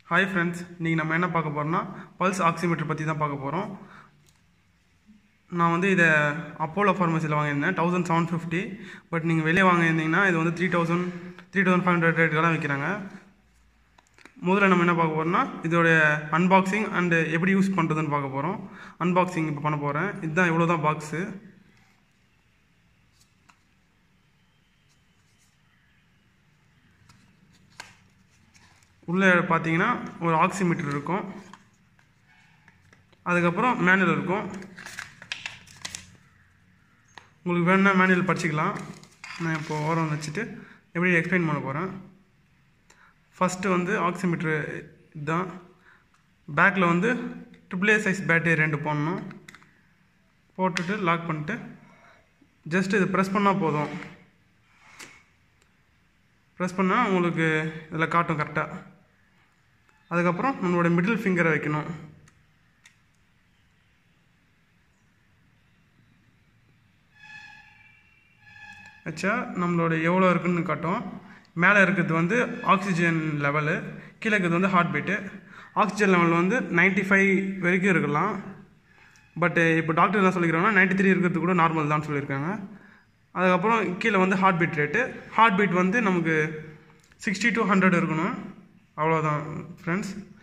hi friends இன்றைக்கி நம்ம என்ன பார்க்க போகிறோம்னா பல்ஸ் ஆக்சிமீட்டர் பற்றி தான் பார்க்க போகிறோம் நான் வந்து இதை அப்போலோ ஃபார்மசியில் வாங்கியிருந்தேன் தௌசண்ட் செவன் ஃபிஃப்டி பட் நீங்கள் வெளியே வாங்கியிருந்தீங்கன்னா இது வந்து three thousand three thousand five hundred ரேட்டுக்கெல்லாம் விற்கிறாங்க முதல்ல நம்ம என்ன பார்க்க போகிறோம்னா இதோடைய அன்பாக்சிங் அண்டு எப்படி யூஸ் பண்ணுறதுன்னு பார்க்க போகிறோம் அன்பாக்சிங் இப்போ பண்ண போகிறேன் இதுதான் இவ்வளோ தான் பாக்ஸு உள்ளே பார்த்தீங்கன்னா ஒரு ஆக்சிமீட்டர் இருக்கும் அதுக்கப்புறம் மேனுவல் இருக்கும் உங்களுக்கு வேணும்னா மேனுவல் படிச்சுக்கலாம் நான் இப்போ ஓரம் வச்சுட்டு எப்படி எக்ஸ்பிளைன் பண்ண போகிறேன் ஃபஸ்ட்டு வந்து ஆக்சிமீட்ரு இதுதான் பேக்கில் வந்து ட்ரிபிள் ஏ சைஸ் பேட்டரி ரெண்டு போடணும் போட்டுட்டு லாக் பண்ணிட்டு ஜஸ்ட் இது ப்ரெஸ் பண்ணால் போதும் ப்ரெஸ் பண்ணால் உங்களுக்கு இதில் காட்டும் கரெக்டாக அதுக்கப்புறம் நம்மளோட மிடில் ஃபிங்கரை வைக்கணும் வச்சா நம்மளோட எவ்வளோ இருக்குன்னு காட்டும் மேலே இருக்கிறது வந்து ஆக்சிஜன் லெவலு கீழே இருக்கிறது வந்து ஹார்ட் பீட்டு ஆக்சிஜன் லெவல் வந்து 95 ஃபைவ் வரைக்கும் இருக்கலாம் பட் இப்போ டாக்டர் என்ன சொல்லிக்கிறாங்கன்னா 93 த்ரீ இருக்கிறது கூட நார்மல் தான் சொல்லியிருக்காங்க அதுக்கப்புறம் கீழே வந்து heart beat rate heart beat வந்து நமக்கு சிக்ஸ்டி டு ஹண்ட்ரட் இருக்கணும் அவ்வளோதான் ஃப்ரெண்ட்ஸ்